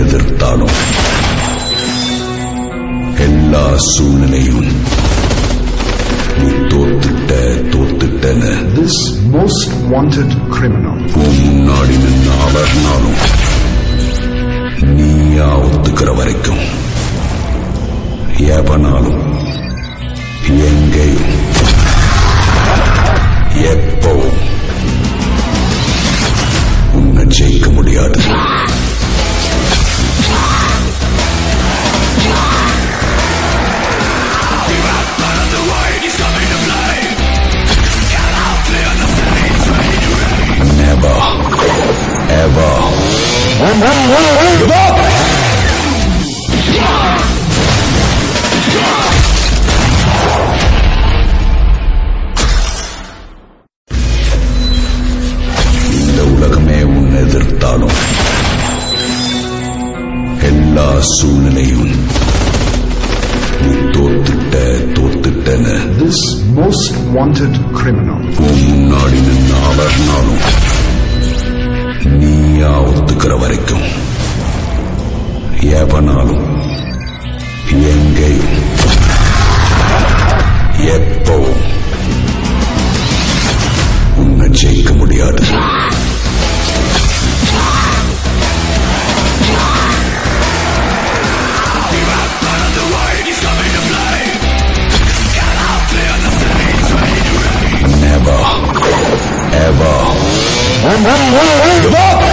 எதிர்த்தாலும் எல்லா சூழ்நிலையும் நீ தோத்துட்ட தோத்துட்டன்னு This most wanted criminal உன் முன்னாடி நின்று அலர்னாலும் நீயா ஒத்துக்கிற வரைக்கும் எவனாலும் எங்கேயும் எப்பவும் உன்னை ஜெயிக்க முடியாது Never, ever give up! இந்த உலகமே உன்னை எதிர்த்தாலும் எல்லா சூழ்நிலையும் நீ தோத்துட்ட தோத்துட்டன்னு This most wanted criminal உன் முன்னாடி நின்று அலர்னாலும் நீயா ஒத்துக்கிற வரைக்கும் எவனாலும் எங்கேயும் எப்பவும் உன்னை ஜெயிக்க முடியாது Never, ever give up!